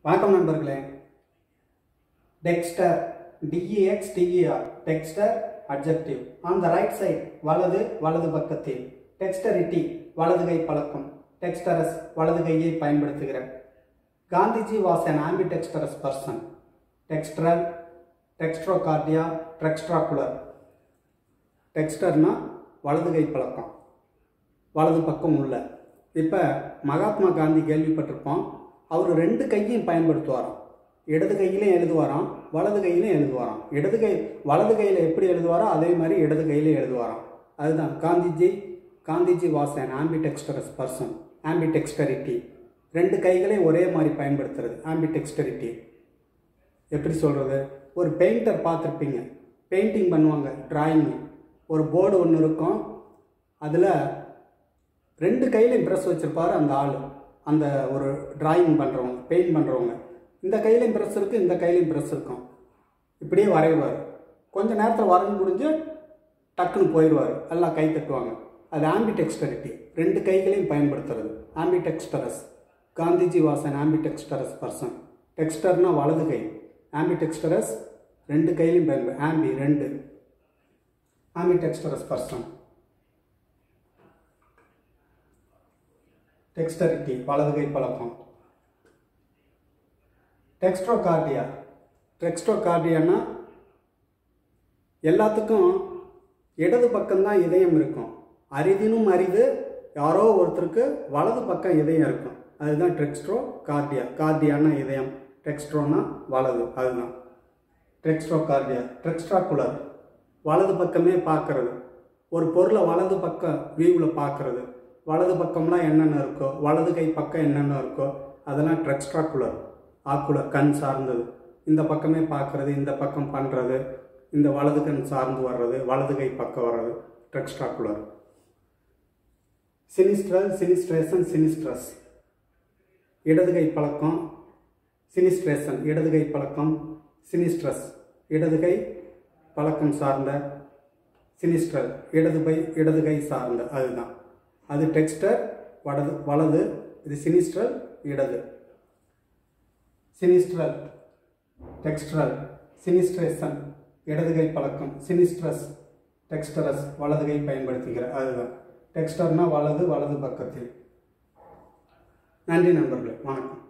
வணக்கம் நண்பர்களே dexter D E X D E R dexter adjective on the right side வலது வலது பக்கத்தில் டெக்ஸ்டரிட்டி வலது கை பழக்கம் டெக்ஸ்டரஸ் வலது கையை பயன்படுத்துகிற Gandhiji was an ambidextrous person dextral dextrocardia dextrocular டெக்ஸ்டர்னா வலது கை பழக்கம் வலது பக்கம் உள்ள இப்போ மகாத்மா காந்தி கேள்விப்பட்டிருப்போம் அவர் ரெண்டு கையும் பயன்படுத்துவாராம் இடது கையிலையும் எழுதுவாராம் வலது கையிலையும் எழுதுவாராம் இடது கை வலது கையில் எப்படி எழுதுவாரோ அதே மாதிரி இடது கையிலையும் எழுதுவாராம் அதுதான் Gandhiji Gandhiji was an ambidextrous person ambidexterity ரெண்டு கைகளையும் ஒரே மாதிரி பயன்படுத்துறது ambidexterity எப்படி சொல்கிறது ஒரு பெயிண்டர் பார்த்துருப்பீங்க பெயிண்டிங் பண்ணுவாங்க டிராயிங் ஒரு போர்டு ஒன்று இருக்கும் அதில் ரெண்டு கையிலையும் ப்ரெஸ் வச்சுருப்பாரு அந்த ஆள் அந்த ஒரு டிராயிங் பண்ணுறவங்க பெயிண்ட் பண்ணுறவங்க இந்த கையிலையும் ப்ரெஸ் இருக்குது இந்த கையிலையும் ப்ரெஸ் இருக்கும் இப்படியே வரைவார் கொஞ்ச நேரத்தில் வரைஞ்சி முடிஞ்சு டக்குன்னு போயிடுவார் எல்லாம் கை தட்டுவாங்க அது ஆம்பிடெக்ஸ்டரிட்டி ரெண்டு கைகளையும் பயன்படுத்துறது ambidextrous Gandhiji was an ambidextrous person டெக்ஸ்டர்னா வலது கை ஆம்பிடெக்ஸ்டரஸ் ரெண்டு கையிலையும் பயன்படு ஆம்பி ரெண்டு ambidextrous பர்சன் டெக்ஸ்டரிட்டி வலது கை பழக்கம் டெக்ஸ்ட்ரோகார்டியா டெக்ஸ்ட்ரோகார்டியானா எல்லாத்துக்கும் இடது பக்கம்தான் இதயம் இருக்கும் அரிதினும் அரிது யாரோ ஒருத்தருக்கு வலது பக்கம் இதயம் இருக்கும் அதுதான் டெக்ஸ்ட்ரோ கார்டியா கார்டியானா இதயம் டெக்ஸ்ட்ரோனா வலது அதுதான் டெக்ஸ்ட்ரோ கார்டியா டெக்ஸ்ட்ராகுலர் வலது பக்கமே பார்க்கறது ஒரு பொருளை வலது பக்கம் வியூவில் பார்க்கறது வலது பக்கம்லாம் என்னென்ன இருக்கோ வலது கை பக்கம் என்னென்ன இருக்கோ அதெல்லாம் ட்ரெக்ஸ்ட்ராகுலர் ஆக்குலர் கண் சார்ந்தது இந்த பக்கமே பார்க்கறது இந்த பக்கம் பண்ணுறது இந்த வலது கண் சார்ந்து வர்றது வலது கை பக்கம் வர்றது ட்ரெக்ஸ்ட்ராகுலர் சினிஸ்ட்ரல் சினிஸ்ட்ரேஷன் சினிஸ்ட்ரஸ் இடது கை பழக்கம் சினிஸ்ட்ரேஷன் இடது கை பழக்கம் சினிஸ்ட்ரஸ் இடது கை பழக்கம் சார்ந்த சினிஸ்ட்ரல் இடது கை இடது கை சார்ந்த அதுதான் அது டெக்ஸ்டர் வலது வலது இது சினிஸ்ட்ரல் இடது சினிஸ்ட்ரல் டெக்ஸ்ட்ரல் சினிஸ்ட்ரேஷன் இடது கை பழக்கம் சினிஸ்ட்ரஸ் டெக்ஸ்டரஸ் வலது கை பயன்படுத்துகிற அதுதான் டெக்ஸ்டர்னா வலது வலது பக்கத்தில் நன்றி நண்பர்களே வணக்கம்